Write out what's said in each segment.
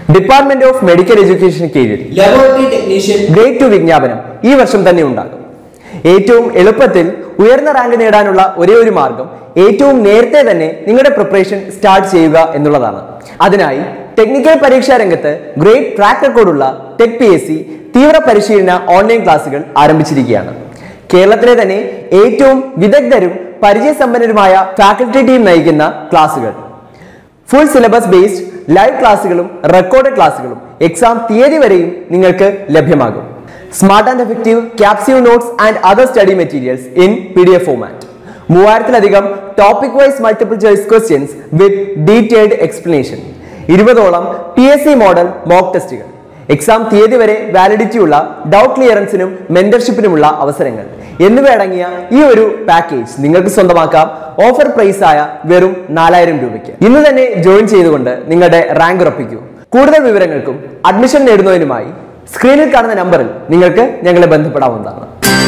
Department of medical എഡ്യൂക്കേഷന് കീഴിൽ laboratory technician grade two വിജ്ഞാപനം ഈ വർഷം തന്നെ ഉണ്ടാകും ഏറ്റവും എളുപ്പത്തിൽ ഉയർന്ന റാങ്ക് നേടാനുള്ള ഒരേ ഒരു മാർഗം ഏറ്റവും നേരത്തെ തന്നെ നിങ്ങളുടെ പ്രിപ്പറേഷൻ സ്റ്റാർട്ട് ചെയ്യുക എന്നുള്ളതാണ് അതിനായി ടെക്നിക്കൽ പരീക്ഷാ രംഗത്ത് ഗ്രേറ്റ് ട്രാക്ക് റെക്കോർഡുള്ള ടെക് പി എസ് സി തീവ്ര പരിശീലന ഓൺലൈൻ ക്ലാസുകൾ ആരംഭിച്ചിരിക്കുകയാണ് കേരളത്തിലെ തന്നെ ഏറ്റവും വിദഗ്ധരും പരിചയസമ്പന്നരുമായ ഫാക്കൽറ്റി ടീം നയിക്കുന്ന ക്ലാസുകൾ ഫുൾ സിലബസ് ബേസ്ഡ് ലൈവ് ക്ലാസ്സുകളും റെക്കോർഡ് ക്ലാസ്സുകളും എക്സാം തീയതി വരെയും നിങ്ങൾക്ക് ലഭ്യമാകും smart and effective capsule notes and other study materials in P D F format മൂവായിരത്തിലധികം topic wise multiple choice questions with detailed explanation ഇരുപതോളം P S C model mock ടെസ്റ്റുകൾ exam തീയതി വരെ വാലിഡിറ്റി ഉള്ള ഡൗട്ട് ക്ലിയറൻസിനും മെന്റർഷിപ്പിനുമുള്ള അവസരങ്ങൾ എന്നിവ അടങ്ങിയ ഈ ഒരു പാക്കേജ് നിങ്ങൾക്ക് സ്വന്തമാക്കാം ഓഫർ പ്രൈസ് ആയ വെറും നാലായിരം രൂപയ്ക്ക് ഇന്ന് തന്നെ ജോയിൻ ചെയ്തുകൊണ്ട് നിങ്ങളുടെ റാങ്ക് ഉറപ്പിക്കൂ കൂടുതൽ വിവരങ്ങൾക്കും അഡ്മിഷൻ നേടുന്നതിനുമായി സ്ക്രീനിൽ കാണുന്ന നമ്പറിൽ നിങ്ങൾക്ക് ഞങ്ങളെ ബന്ധപ്പെടാവുന്നതാണ്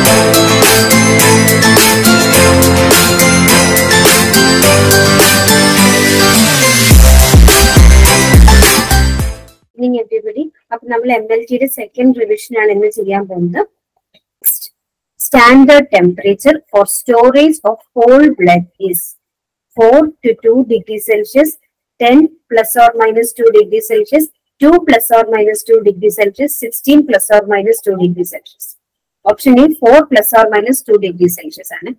ഈവനിങ് എവരിബഡി അപ്പൊ നമ്മൾ എം എൽ ടിയുടെ സെക്കൻഡ് റിവിഷൻ ആണ് ഇന്ന് ചെയ്യാൻ പോകുന്നത് standard temperature for storage of whole blood is four two two degree Celsius ten plus or minus two degree Celsius two plus or minus two degree Celsius sixteen plus or minus two degree Celsius option A four plus or minus two degree Celsius ആണ്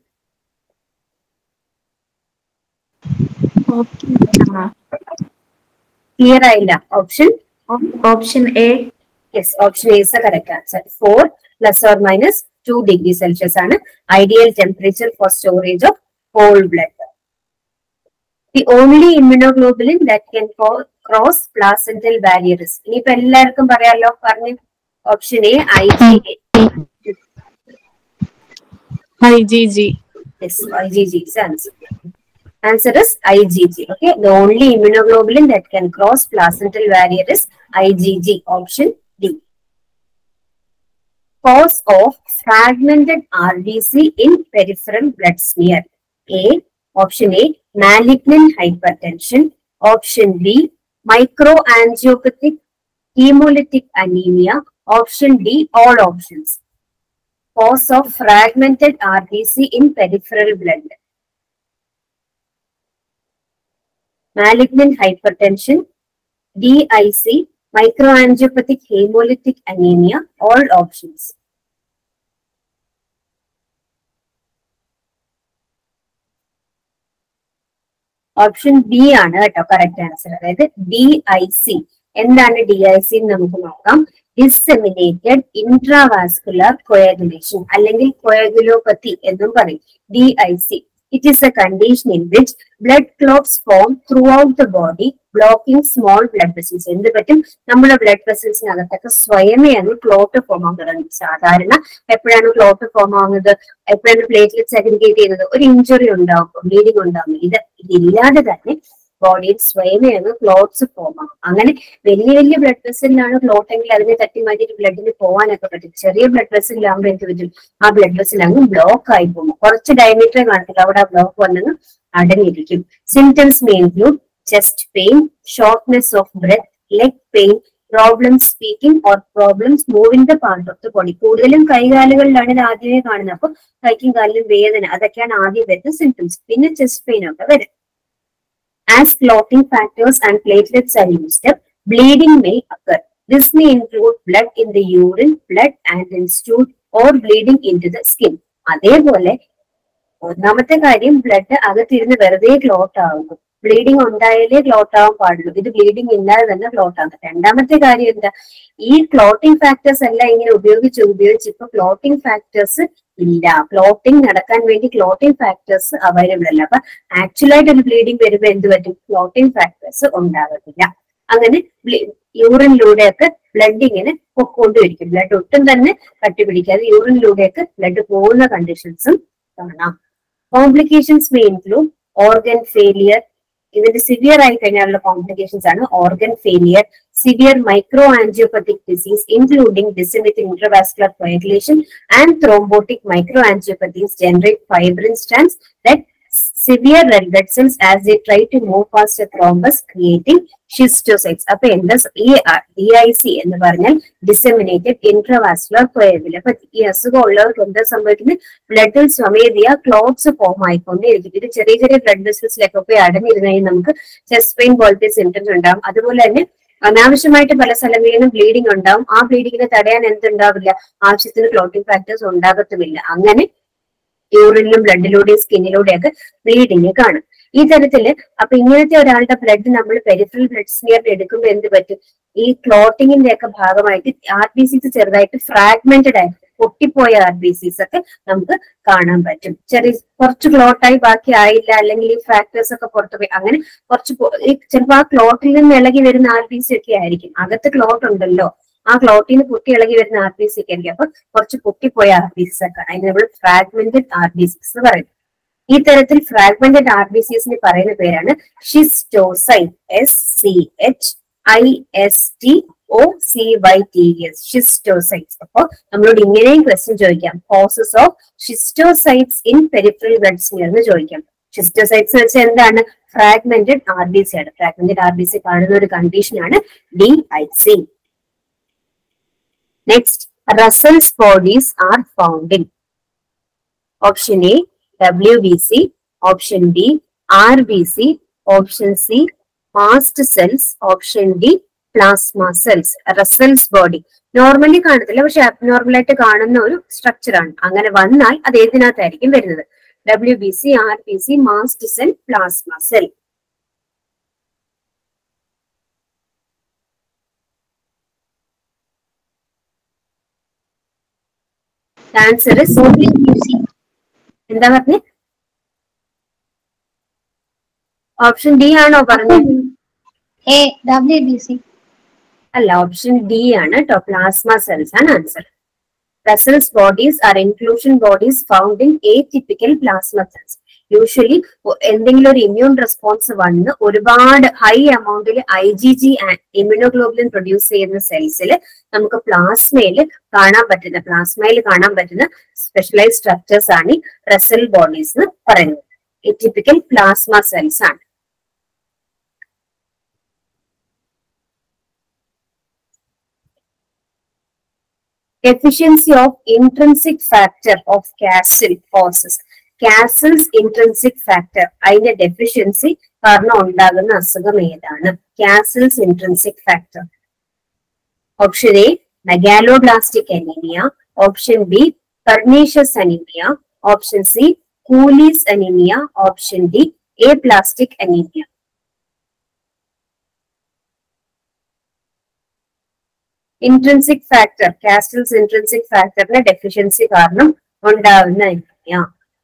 clear ആയില്ല option Option A. Yes option A is correct answer four plus or minus two degree Celsius ആണ് ideal temperature for storage of whole blood the only immunoglobulin that can cross placental barriers ഇനിയിപ്പോ എല്ലാവർക്കും പറയാലോ പറഞ്ഞു option A I G IgG. Yes, IgG is answer. Answer is IgG. Okay, the only immunoglobulin that can cross placental barrier is IgG. Option D. Cause of fragmented RBC in peripheral blood smear. A. Option A. Malignant hypertension. Option B. Microangiopathic hemolytic anemia. Option D. All options. Cause of fragmented RBC in peripheral blood. Malignant hypertension, DIC, microangiopathic hemolytic anemia, all options. Option B ആണ് കേട്ടോ correct answer അതായത് D I C എന്താണ് D I C നമുക്ക് നോക്കാം disseminated intravascular coagulation അല്ലെങ്കിൽ coagulopathy എന്നും പറയും D I C it is a condition in which blood clots form throughout the body blocking small blood vessels എന്ത് പറ്റും നമ്മുടെ ബ്ലഡ് വെസൽസിനകത്തൊക്കെ സ്വയമേ അങ്ങ് ക്ലോട്ട് ഫോം ആകാൻ തുടങ്ങും സാധാരണ എപ്പോഴാണ് ക്ലോട്ട് ഫോം ആവുന്നത് എപ്പോഴാണ് പ്ലേറ്റ്ലെറ്റ്സ് അഗ്രിഗേറ്റ് ചെയ്യുന്നത് ഒരു ഇഞ്ചുറി ഉണ്ടാവും ബ്ലീഡിംഗ് ഉണ്ടാവും ഇത് ഇതില്ലാതെ തന്നെ ബോഡിയിൽ സ്വയമേ അങ്ങ് ക്ലോട്ട്സ് ഫോം ആകും അങ്ങനെ വലിയ വലിയ ബ്ലഡ് വെസലിലാണ് ക്ലോട്ട് എങ്കിൽ അതിനെ തട്ടി മാറ്റിയിട്ട് ബ്ലഡിന് പോകാനൊക്കെ പറ്റും ചെറിയ ബ്ലഡ് വെസലിലാകുമ്പോൾ എന്ത് പറ്റും ആ ബ്ലഡ് വെസൽ അങ്ങ് ബ്ലോക്ക് ആയി പോകും കുറച്ച് ഡയമീറ്റർ കാണിക്കില്ല അവിടെ ആ ബ്ലോക്ക് വന്നങ്ങ് അടങ്ങിയിരിക്കും symptoms may include chest pain shortness of breath leg pain problems speaking or problems moving the part of the body കൂടുതലും കൈകാലുകളിലാണ് ഇത് ആദ്യമേ കാണുന്നത് അപ്പൊ കൈക്കും കാലിലും വേദന അതൊക്കെയാണ് ആദ്യം വരുന്ന സിംറ്റംസ് പിന്നെ ചെസ്റ്റ് പെയിൻ ഒക്കെ വരും As clotting factors and platelets are used up, bleeding may occur. This may include blood in the urine, blood and in stool or bleeding into the skin. അതേപോലെ ഒന്നാമത്തെ കാര്യം ബ്ലഡ് അകത്തിരുന്ന് വെറുതെ clot ആകുന്നു bleeding ഉണ്ടായാലേ clot ആവാൻ പാടുള്ളൂ ഇത് bleeding ഇല്ലാതെ തന്നെ ക്ലോട്ട് ആകും രണ്ടാമത്തെ കാര്യം എന്താ ഈ ക്ലോട്ടിംഗ് ഫാക്ടേഴ്സ് എല്ലാം ഇങ്ങനെ ഉപയോഗിച്ച് ഉപയോഗിച്ച് ഇപ്പൊ ക്ലോട്ടിംഗ് ഫാക്ടേഴ്സ് ഇല്ല ക്ലോട്ടിംഗ് നടക്കാൻ വേണ്ടി ക്ലോട്ടിംഗ് ഫാക്ടേഴ്സ് അവൈലബിൾ അല്ല അപ്പൊ ആക്ച്വൽ ആയിട്ട് ഒരു ബ്ലീഡിംഗ് വരുമ്പോൾ എന്ത് പറ്റും ക്ലോട്ടിംഗ് ഫാക്ടേഴ്സ് ഉണ്ടാകത്തില്ല അങ്ങനെ യൂറിനിലൂടെയൊക്കെ ബ്ലഡ് ഇങ്ങനെ പൊക്കോണ്ടിരിക്കും ബ്ലഡ് ഒട്ടും തന്നെ കട്ടിപിടിക്കാതെ യൂറിനിലൂടെയൊക്കെ ബ്ലഡ് പോകുന്ന കണ്ടീഷൻസും കാണാം complications may include organ failure ഇതിന്റെ സിവിയർ ആയി കഴിഞ്ഞാലുള്ള കോംപ്ലിക്കേഷൻസ് ആണ് organ failure severe micro angiopathic disease including disseminated intravascular coagulation and thrombotic microangiopathies generate fibrin strands that severe red blood cells as they try to move past thrombus creating schistocytes അപ്പൊ എന്താ സ- ഈ D I C എന്ന് പറഞ്ഞാൽ disseminated ഇൻട്രവാസ്കുലർ കൊയതിൽ അപ്പൊ ഈ അസുഖം ഉള്ളവർക്ക് എന്താ സംഭവിക്കുന്നത് ബ്ലഡിൽ സ്വമേധയ ക്ലോട്ട്സ് ഫോം ആയിക്കൊണ്ടേയിരിക്കും ഇത് ചെറിയ ചെറിയ ബ്ലഡ് വെസൽസിലൊക്കെ പോയി അടഞ്ഞിരുന്നു കഴിഞ്ഞാൽ നമുക്ക് ചെസ്റ്റ് പെയിൻ പോലത്തെ സിംറ്റംസ് ഉണ്ടാവും അതുപോലെ തന്നെ അനാവശ്യമായിട്ട് പല സ്ഥലങ്ങളിലും ബ്ലീഡിംഗ് ഉണ്ടാവും ആ ബ്ലീഡിങ്ങിനെ തടയാൻ എന്തുണ്ടാവില്ല ആവശ്യത്തിന് ക്ലോട്ടിംഗ് ഫാക്ടേഴ്സ് ഉണ്ടാകത്തുമില്ല അങ്ങനെ യൂറിനിലും ബ്ലഡിലൂടെയും സ്കിന്നിലൂടെയൊക്കെ ബ്ലീഡിങ് കാണും ഈ തരത്തില് അപ്പൊ ഇങ്ങനത്തെ ഒരാളുടെ ബ്ലഡ് നമ്മൾ പെരിഫറൽ ബ്ലഡ് സ്മിയർ എടുക്കുമ്പോൾ എന്ത് പറ്റും ഈ ക്ലോട്ടിങ്ങിന്റെ ഒക്കെ ഭാഗമായിട്ട് ആർ ബി സിസ് ചെറുതായിട്ട് ഫ്രാഗ്മെന്റഡ് ആയിട്ട് പൊട്ടിപ്പോയ ആർ ബി സിസ് ഒക്കെ നമുക്ക് കാണാൻ പറ്റും ചെറിയ കുറച്ച് ക്ലോട്ടായി ബാക്കി ആയില്ല അല്ലെങ്കിൽ ഈ ഫാക്ടേഴ്സ് ഒക്കെ പുറത്തു പോയി അങ്ങനെ കുറച്ച് പോ- ഈ ചിലപ്പോൾ ആ ക്ലോട്ടിൽ നിന്ന് ഇളകി വരുന്ന ആർ ബി സി ഒക്കെ ആയിരിക്കും അകത്ത് ക്ലോട്ട് ഉണ്ടല്ലോ ആ ക്ലോട്ടിൽ നിന്ന് പൊട്ടി ഇളകി വരുന്ന ആർ ബി സി ഒക്കെ ആയിരിക്കും അപ്പൊ കുറച്ച് പൊട്ടിപ്പോയ ആർ ബി സിസ് ഒക്കെ അതിന് നമ്മൾ ഫ്രാഗ്മെന്റഡ് ആർ ബി സിസ് എന്ന് പറയും ഈ തരത്തിൽ ഫ്രാഗ്മെന്റഡ് ആർ ബി സിസിന് പറയുന്ന പേരാണ് schistocyte S C H I S T O C Y T S schistocytes അപ്പൊ നമ്മളോട് ഇങ്ങനെയും ക്വസ്റ്റ്യൻ ചോദിക്കാം causes of schistocytes in peripheral blood smear എന്ന് ചോദിക്കാം ഷിസ്റ്റോസൈറ്റ്സ് എന്ന് വെച്ചാൽ എന്താണ് ഫ്രാഗ്മെന്റഡ് ആർ ബി സി ആണ് ഫ്രാഗ്മെന്റഡ് ആർ ബി സി കാണുന്ന ഒരു കണ്ടീഷനാണ് D I C next Russell's bodies are found in option A W B C option B R B C option C mast cells option D plasma cells Russell's body normally കാണത്തില്ല പക്ഷെ abnormal ആയിട്ട് കാണുന്ന ഒരു structure ആണ് അങ്ങനെ വന്നാൽ അത് ഏതിനകത്തായിരിക്കും വരുന്നത് W B C R B C mast cell plasma cell answer എന്താ പറഞ്ഞേ ഓപ്ഷൻ ഡി ആണോ പറഞ്ഞത് A WBC. അല്ല ഓപ്ഷൻ ഡി ആണ് കേട്ടോ പ്ലാസ്മ സെൽസ് ആണ് answer Russell's bodies are inclusion bodies found in atypical plasma cells. Usually എന്തെങ്കിലും ഒരു ഇമ്മ്യൂൺ റെസ്പോൺസ് വന്ന് ഒരുപാട് ഹൈ എമൗണ്ടിൽ I G G immunoglobulin produce ചെയ്യുന്ന സെൽസിൽ നമുക്ക് പ്ലാസ്മയിൽ കാണാൻ പറ്റുന്ന പ്ലാസ്മയിൽ കാണാൻ പറ്റുന്ന സ്പെഷ്യലൈസ് സ്ട്രക്ചേഴ്സ് ആണ് ഈ റസൽ ബോഡീസ് എന്ന് പറയുന്നത് എറ്റിപ്പിക്കൽ പ്ലാസ്മ സെൽസ് ആണ് efficiency of intrinsic factor of castle causes Castle's intrinsic factor അതിന്റെ ഡെഫിഷ്യൻസി കാരണം ഉണ്ടാകുന്ന അസുഖം ഏതാണ് Castle's intrinsic factor option A megaloblastic anaemia option B pernicious anaemia option C Cooley's anaemia option D aplastic anaemia intrinsic factor Castle's intrinsic ഫാക്ടറിന്റെ deficiency കാരണം ഉണ്ടാവുന്ന anaemia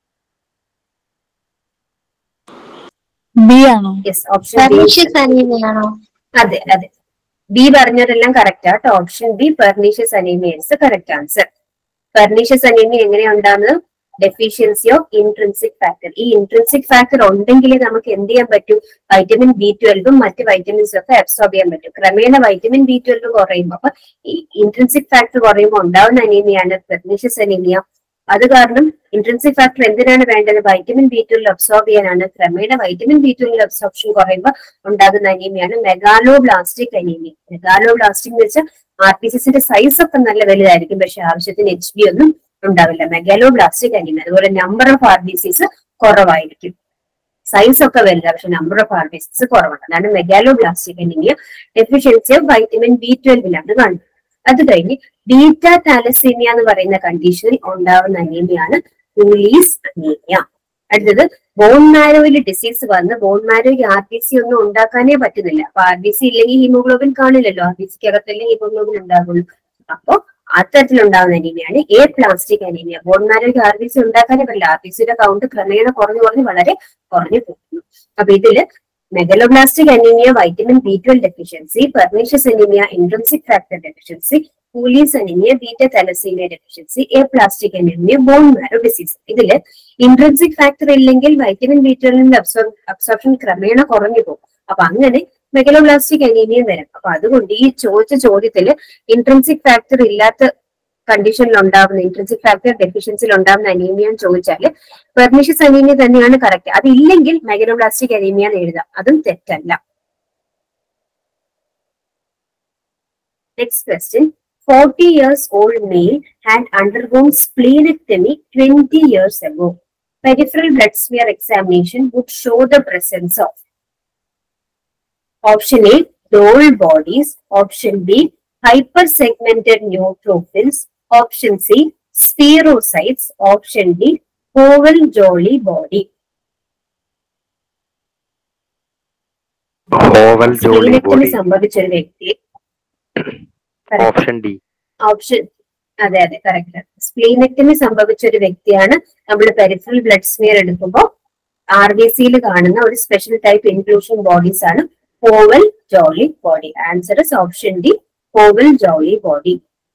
B ആണോ yes option B pernicious അനീമിയാണോ അതെ അതെ B പറഞ്ഞതെല്ലാം correct ആട്ടോ option B pernicious അനീമിയൻസ് correct answer pernicious anaemia എങ്ങനെയാ ഉണ്ടാകുന്നത് ഡെഫിഷ്യൻസി ഓഫ് ഇൻട്രൻസിക് ഫാക്ടർ ഈ ഇൻട്രൻസിക് ഫാക്ടർ ഉണ്ടെങ്കിൽ നമുക്ക് എന്ത് ചെയ്യാൻ പറ്റും വൈറ്റമിൻ ബി ട്വൽവും മറ്റ് വൈറ്റമിൻസും ഒക്കെ അബ്സോർബ് ചെയ്യാൻ പറ്റും ക്രമേണ വൈറ്റമിൻ ബി ട്വൽവ് കുറയുമ്പോൾ അപ്പൊ ഈ ഇൻട്രൻസിക് ഫാക്ടർ കുറയുമ്പോൾ ഉണ്ടാവുന്ന അനീമിയാണ് പെർണീഷ്യസ് അനീമിയ അത് കാരണം ഇൻട്രൻസിക് ഫാക്ടർ എന്തിനാണ് വേണ്ടത് വൈറ്റമിൻ ബി ട്വൽവ് അബ്സോർബ് ചെയ്യാനാണ് ക്രമേണ വൈറ്റമിൻ ബി ട്വൽവ് അബ്സോർപ്ഷൻ കുറയുമ്പോൾ ഉണ്ടാകുന്ന അനീമിയാണ് മെഗാലോബ്ലാസ്റ്റിക് അനീമിയ മെഗാലോബ്ലാസ്റ്റിക് എന്ന് വെച്ചാൽ ആർ പി സിന്റെ സൈസ് ഒക്കെ നല്ല വലുതായിരിക്കും പക്ഷെ ആവശ്യത്തിന് എച്ച് ബി ഒന്നും ഉണ്ടാവില്ല മെഗാലോബ്ലാസ്റ്റിക് അനീമിയ അതുപോലെ number of R B Cs കുറവായിരിക്കും സൈസ് ഒക്കെ വലുതാണ് പക്ഷെ number of R B Cs കുറവാണ് അതാണ് megaloblastic anaemia deficiency of vitamin B ട്വൽവിലാണ് കാണുന്നത് അത് കഴിഞ്ഞ് ബീറ്റ താലസീമിയ എന്ന് പറയുന്ന കണ്ടീഷനിൽ ഉണ്ടാവുന്ന അനീമിയാണ് കൂലീസ് അനീമിയ അടുത്തത് ബോൺ മാരോയിൽ ഡിസീസ് വന്ന് ബോൺ മാരോയ്ക്ക് ആർ ബി സി ഒന്നും ഉണ്ടാക്കാനേ പറ്റുന്നില്ല അപ്പൊ ആർ ബി സി ഇല്ലെങ്കിൽ ഹീമോഗ്ലോബിൻ കാണില്ലല്ലോ ആർ ബി സിക്ക് അകത്തല്ലേ ഹീമോഗ്ലോബിൻ ഉണ്ടാകുള്ളൂ അപ്പോ അത്തരത്തിലുണ്ടാകുന്ന അനീമിയാണ് എ പ്ലാസ്റ്റിക് അനീമിയ ബോൺ മാരോയ്ക്ക് ആർ ബി സി ഉണ്ടാക്കാനേ പറ്റില്ല ആർ ബി സിയുടെ കൗണ്ട് ക്രമേണ കുറഞ്ഞു കുറഞ്ഞ് വളരെ കുറഞ്ഞു പോകുന്നു അപ്പൊ ഇതില് megaloblastic anaemia vitamin B twelve deficiency pernicious anaemia intrinsic factor deficiency Cooley's anaemia beta thalassaemia deficiency aplastic anaemia bone marrow disease ഇതില് ഇൻട്രൻസിക് ഫാക്ടർ ഇല്ലെങ്കിൽ വൈറ്റമിൻ ബി ട്വൽവിന്റെ അബ്സോർപ്ഷൻ ക്രമേണ കുറഞ്ഞു പോകും അപ്പൊ അങ്ങനെ മെഗലോബ്ലാസ്റ്റിക് അനീമിയ വരാം അപ്പൊ അതുകൊണ്ട് ഈ ചോദിച്ച ചോദ്യത്തില് ഇൻട്രൻസിക് ഫാക്ടർ ഇല്ലാത്ത കണ്ടീഷനിൽ ഉണ്ടാവുന്ന ഇൻട്രൻസിക് ഫാക്ടർ ഡെഫിഷ്യൻസിൽ ഉണ്ടാവുന്ന അനീമിയ എന്ന് ചോദിച്ചാൽ പെർമിഷ്യസ് അനീമിയ തന്നെയാണ് കറക്റ്റ് അതില്ലെങ്കിൽ മെഗനോബ്ലാസ്റ്റിക് അനീമിയ എന്ന് എഴുതാം അതും തെറ്റല്ല next question forty years old male had undergone splenectomy 20 years ago. Peripheral blood smear examination would show the presence of option A, dull bodies, option B, hypersegmented neutrophils, option C, spherocytes, option D, oval jolly body. Howell Jolly splenectomy body സംഭവിച്ച ഒരു വ്യക്തി option D option അതെ അതെ correct സ്പ്ലീനെക്ടമി സംഭവിച്ച ഒരു വ്യക്തിയാണ് നമ്മൾ peripheral blood smear എടുക്കുമ്പോൾ ആർ ബി സിയിൽ കാണുന്ന ഒരു സ്പെഷ്യൽ ടൈപ്പ് ഇൻക്ലൂഷൻ ബോഡീസ് ആണ് Howell Jolly body answer is option D Howell Jolly body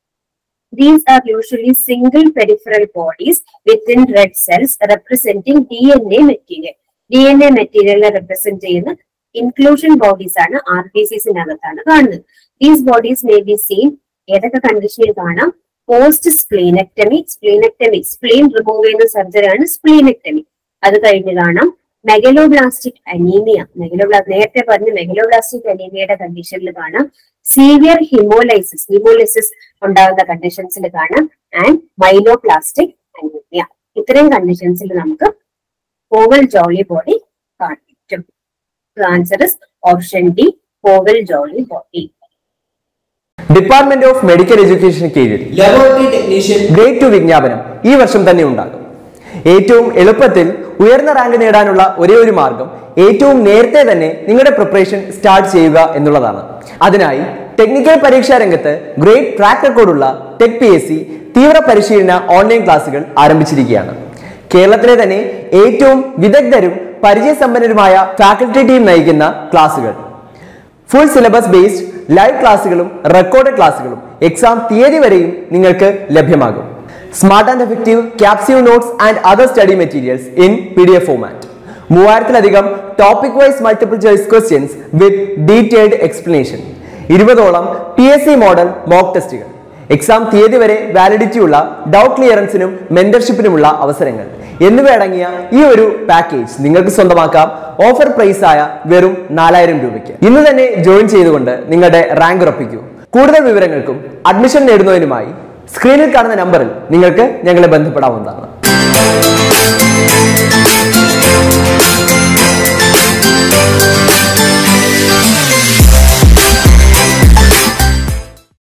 These are usually single peripheral bodies within red cells representing DNA material. DNA മെറ്റീരിയലിനെ represent ചെയ്യുന്ന inclusion bodies ആണ് R B സിസിനകത്താണ് കാണുന്നത് these bodies may be seen ഏതൊക്കെ കണ്ടീഷനിൽ കാണാം post സ്പ്ലീനെക്ടമി സ്പ്ലീനെക്ടമി സ്പ്ലീൻ remove ചെയ്യുന്ന സർജറിയാണ് സ്പ്ലീനെക്ടമി അത് കഴിഞ്ഞ് കാണാം മെഗലോബ്ലാസ്റ്റിക് അനീമിയ മെഗലോബ്ലാ നേരത്തെ പറഞ്ഞ മെഗലോബ്ലാസ്റ്റിക് അനീമിയയുടെ കണ്ടീഷനിൽ കാണാം സീവിയർ ഹിമോലൈസിസ് ഹിമോലൈസിസ് ഉണ്ടാകുന്ന കണ്ടീഷൻസിൽ കാണാം ആൻഡ് മൈലോപ്ലാസ്റ്റിക് അനീമിയ ഇത്രയും കണ്ടീഷൻസിൽ നമുക്ക് ഓവൽ ജോളി ബോഡി കാണാൻ പറ്റും answer is option D Howell Jolly body department of medical എഡ്യൂക്കേഷന് കീഴിൽ ലബോറട്ടറി ടെക്നീഷ്യൻ ഗ്രേഡ് ടു വിജ്ഞാപനം ഈ വർഷം തന്നെ ഉണ്ടാകും ഏറ്റവും എളുപ്പത്തിൽ ഉയർന്ന റാങ്ക് നേടാനുള്ള ഒരേ ഒരു മാർഗം ഏറ്റവും നേരത്തെ തന്നെ നിങ്ങളുടെ പ്രിപ്പറേഷൻ സ്റ്റാർട്ട് ചെയ്യുക എന്നുള്ളതാണ് അതിനായി ടെക്നിക്കൽ പരീക്ഷാ രംഗത്ത് ഗ്രേറ്റ് ട്രാക്ക് റെക്കോർഡുള്ള ടെക് പി എസ് സി തീവ്ര പരിശീലന ഓൺലൈൻ ക്ലാസുകൾ ആരംഭിച്ചിരിക്കുകയാണ് കേരളത്തിലെ തന്നെ ഏറ്റവും വിദഗ്ധരും പരിചയസമ്പന്നരുമായ ഫാക്കൽറ്റി ടീം നയിക്കുന്ന ക്ലാസുകൾ ഫുൾ സിലബസ് ബേസ്ഡ് ലൈവ് ക്ലാസ്സുകളും റെക്കോർഡ് ക്ലാസ്സുകളും എക്സാം തീയതി വരെയും നിങ്ങൾക്ക് ലഭ്യമാകും smart and effective capsule notes and other study materials in P D F format മൂവായിരത്തിലധികം topic wise multiple choice questions with detailed explanation ഇരുപതോളം P S C model mock ടെസ്റ്റുകൾ exam തീയതി വരെ വാലിഡിറ്റി ഉള്ള ഡൗട്ട് ക്ലിയറൻസിനും മെന്റർഷിപ്പിനുമുള്ള അവസരങ്ങൾ എന്നിവയടങ്ങിയ ഈ ഒരു പാക്കേജ് നിങ്ങൾക്ക് സ്വന്തമാക്കാം ഓഫർ പ്രൈസ് ആയ വെറും നാലായിരം രൂപയ്ക്ക് ഇന്ന് തന്നെ ജോയിൻ ചെയ്തുകൊണ്ട് നിങ്ങളുടെ റാങ്ക് ഉറപ്പിക്കൂ കൂടുതൽ വിവരങ്ങൾക്കും അഡ്മിഷൻ നേടുന്നതിനുമായി സ്ക്രീനിൽ കാണുന്ന നമ്പറിൽ നിങ്ങൾക്ക് ഞങ്ങളെ ബന്ധപ്പെടാവുന്നതാണ്